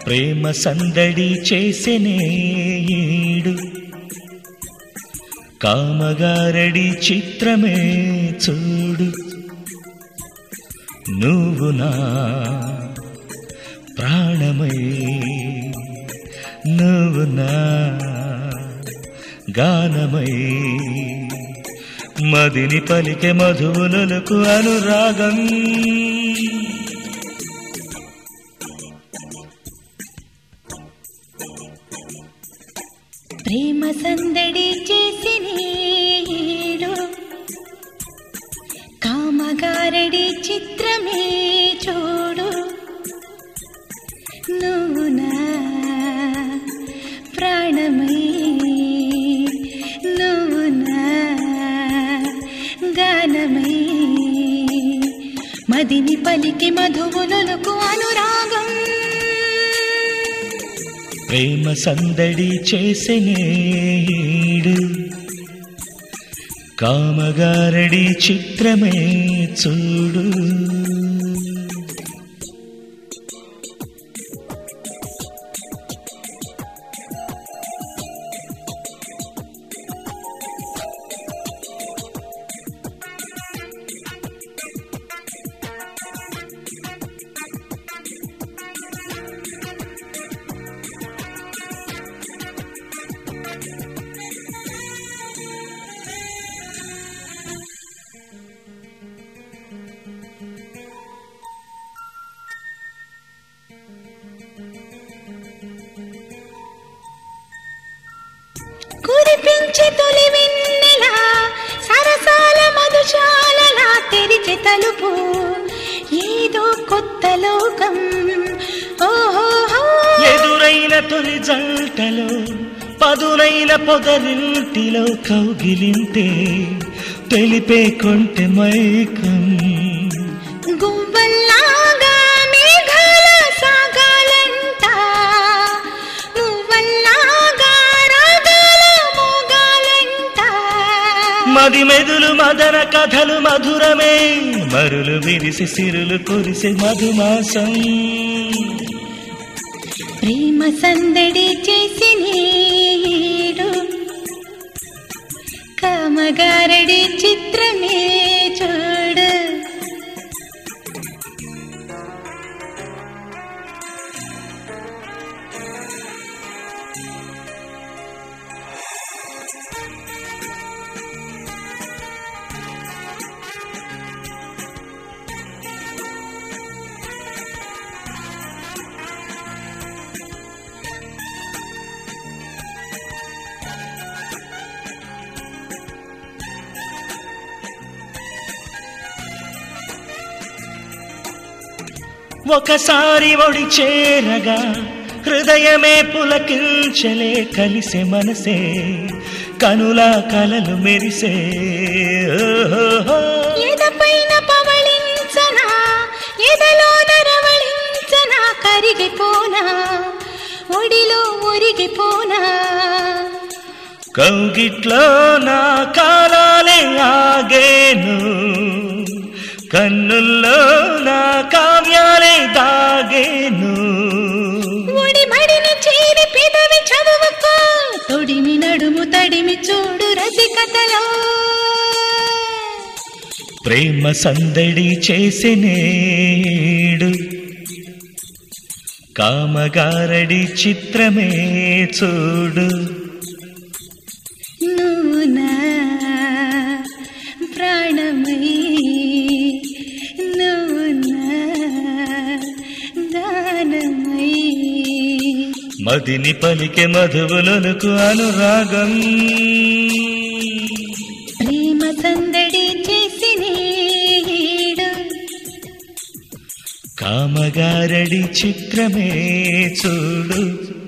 ప్రేమ సందడి చేసెనే ఈడు కామగారడి చిత్రమే చూడు నువ్వు నా ప్రాణమై నువ్వు నా గానమై మదిని పలికే మధువులకు అనురాగం ప్రేమ సందడి చేసి నీడు కామగారడి చిత్రమే చూడు నువ్వు నా ప్రాణమై నువ్వు నా గానమై మదిని పలికి మధువులకు అనురాగం ప్రేమ సందడి చేసెనేడు కామగారడి చిత్రమే చూడు కురిపించే తొలి వెన్నెలా సరసాల మధుశాలలా తెరిచే తలుపు ఏదో కొత్త లోకం ఓహో ఎదురైన తొలి జంటలో పదునైన పొదరింటిలో కౌగిలింతే తెలిపే కొంటె మైకం గువ్వల్లాగా మేఘాల సాగాలంట మువ్వల్లాగా రాగాల మోగాలంట మది మెదులు మదన కథలు మధురమే మరులు విరిసి సిరులు కురిసి మధుమాసం ప్రేమ సందడి చేసి నీడు కామగారడి చిత్రమే చూడు ఒకసారి ఒడి చేరగా హృదయమే పులకించలే కలిసే మనసే కనుల కలలు మెరిసే ఓహోహో. ఎదపైన పవళించనా ఎదలో నరవళించనా కరిగిపోనా ఒడిలో ఒరిగిపోనా కౌగిట్లో నా కాలాలే ఆగేను కన్నుల్లో నా కావ్యాలే దాగేను ఒడి మడిని చేరి పెదవి చదువుకో తొడిమి నడుము తడిమి చూడు రసికతలో ప్రేమ సందడి చేసినేడు కామగారడి చిత్రమే చూడు నువ్వు నా ప్రాణమై నువ్వు నా దానమై మదిని పలికే మధువులకు అనురాగం ప్రేమ సందడి చేసి నీడు కామగారడి చిత్రమే చూడు